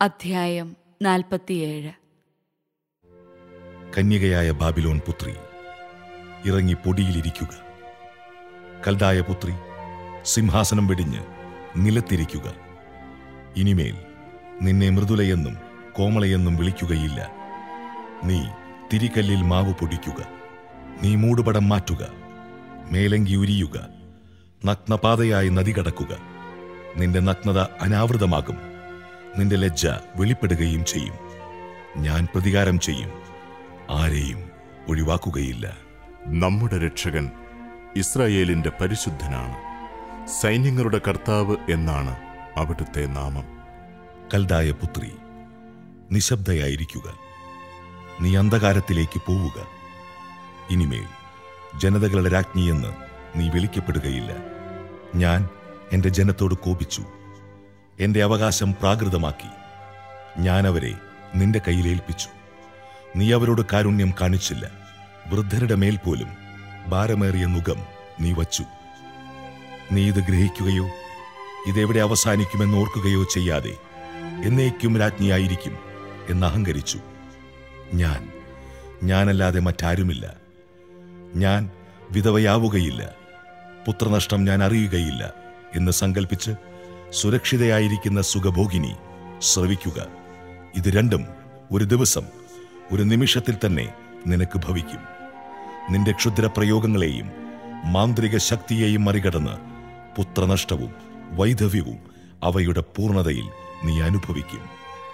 അധ്യായം നാൽപ്പത്തിയേഴ് കന്യകയായ ബാബിലോൺ പുത്രി ഇറങ്ങി പൊടിയിലിരിക്കുക കൽദായ പുത്രി സിംഹാസനം വെടിഞ്ഞ് നിലത്തിരിക്കുക ഇനിമേൽ നിന്നെ മൃദുലയെന്നും കോമളയെന്നും വിളിക്കുകയില്ല നീ തിരികല്ലിൽ മാവ് പൊടിക്കുക നീ മൂടുപടം മാറ്റുക മേലങ്കി ഉരിയുക നഗ്നപാതയായി നദി കടക്കുക നിന്റെ നഗ്നത അനാവൃതമാകും നിന്റെ ലജ്ജ വെളിപ്പെടുകയും ചെയ്യും ഞാൻ പ്രതികാരം ചെയ്യും ആരെയും ഒഴിവാക്കുകയില്ല നമ്മുടെ രക്ഷകൻ ഇസ്രായേലിന്റെ പരിശുദ്ധനാണ് സൈന്യങ്ങളുടെ കർത്താവ് എന്നാണ് അവിടുത്തെ നാമം കൽദായ പുത്രി നിശബ്ദയായിരിക്കുക നീ അന്ധകാരത്തിലേക്ക് പോവുക ഇനിമേൽ ജനതകളുടെ രാജ്ഞിയെന്ന് നീ വിളിക്കപ്പെടുകയില്ല ഞാൻ എന്റെ ജനത്തോട് കോപിച്ചു എന്റെ അവകാശം പ്രാകൃതമാക്കി ഞാൻ അവരെ നിന്റെ കയ്യിലേൽപ്പിച്ചു നീ അവരോട് കാരുണ്യം കാണിച്ചില്ല വൃദ്ധരുടെ മേൽ പോലും ഭാരമേറിയ നുകം നീ വച്ചു നീ ഇത് ഗ്രഹിക്കുകയോ ഇതെവിടെ അവസാനിക്കുമെന്ന് ഓർക്കുകയോ ചെയ്യാതെ എന്നേക്കും രാജ്ഞിയായിരിക്കും എന്ന് അഹങ്കരിച്ചു ഞാൻ ഞാനല്ലാതെ മറ്റാരുമില്ല ഞാൻ വിധവയാവുകയില്ല പുത്രനഷ്ടം ഞാൻ അറിയുകയില്ല എന്ന് സങ്കൽപ്പിച്ച് സുരക്ഷിതയായിരിക്കുന്ന സുഖഭോഗിനി ശ്രവിക്കുക ഇത് രണ്ടും ഒരു ദിവസം ഒരു നിമിഷത്തിൽ തന്നെ നിനക്ക് ഭവിക്കും നിന്റെ ക്ഷുദ്ര പ്രയോഗങ്ങളെയും മാന്ത്രിക ശക്തിയെയും മറികടന്ന് പുത്രനഷ്ടവും വൈധവ്യവും അവയുടെ പൂർണ്ണതയിൽ നീ അനുഭവിക്കും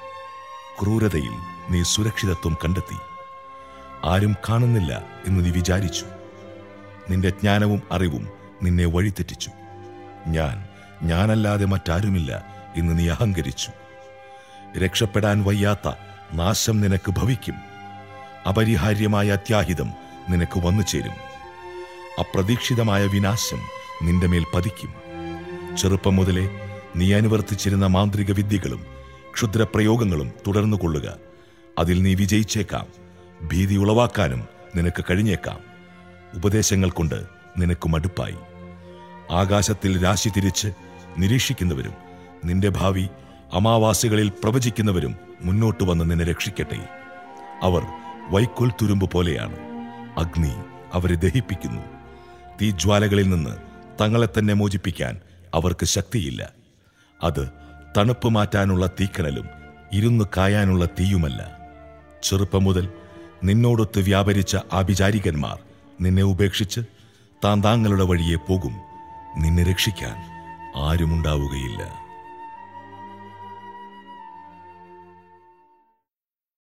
ക്രൂരതയിൽ നീ സുരക്ഷിതത്വം കണ്ടെത്തി ആരും കാണുന്നില്ല എന്ന് നീ വിചാരിച്ചു നിന്റെ ജ്ഞാനവും അറിവും നിന്നെ വഴിതെറ്റിച്ചു ഞാൻ ഞാനല്ലാതെ മറ്റാരുമില്ല എന്ന് നീ അഹങ്കരിച്ചു രക്ഷപ്പെടാൻ വയ്യാത്ത നാശം നിനക്ക് ഭവിക്കും അപരിഹാര്യമായ അത്യാഹിതം നിനക്ക് വന്നു ചേരും അപ്രതീക്ഷിതമായ വിനാശം നിന്റെ മേൽ പതിക്കും ചെറുപ്പം മുതലേ നീ അനുവർത്തിച്ചിരുന്ന മാന്ത്രിക വിദ്യകളും ക്ഷുദ്രപ്രയോഗങ്ങളും തുടർന്നു കൊള്ളുക അതിൽ നീ വിജയിച്ചേക്കാം ഭീതി ഉളവാക്കാനും നിനക്ക് കഴിഞ്ഞേക്കാം ഉപദേശങ്ങൾ കൊണ്ട് നിനക്ക് മടുപ്പായി ആകാശത്തിൽ രാശി തിരിച്ച് നിരീക്ഷിക്കുന്നവരും നിന്റെ ഭാവി അമാവാസികളിൽ പ്രവചിക്കുന്നവരും മുന്നോട്ട് വന്ന് നിന്നെ രക്ഷിക്കട്ടെ അവർ വൈക്കോൽ തുരുമ്പ് പോലെയാണ് അഗ്നി അവരെ ദഹിപ്പിക്കുന്നു തീജ്വാലകളിൽ നിന്ന് തങ്ങളെ തന്നെ മോചിപ്പിക്കാൻ അവർക്ക് ശക്തിയില്ല അത് തണുപ്പ് മാറ്റാനുള്ള തീക്കനലും ഇരുന്ന് കായാനുള്ള തീയുമല്ല ചെറുപ്പം മുതൽ നിന്നോടൊത്ത് വ്യാപരിച്ച ആഭിചാരികന്മാർ നിന്നെ ഉപേക്ഷിച്ച് താൻ താങ്കളുടെ വഴിയെ പോകും നിന്നെ രക്ഷിക്കാൻ ആരുമുണ്ടാവുകയില്ല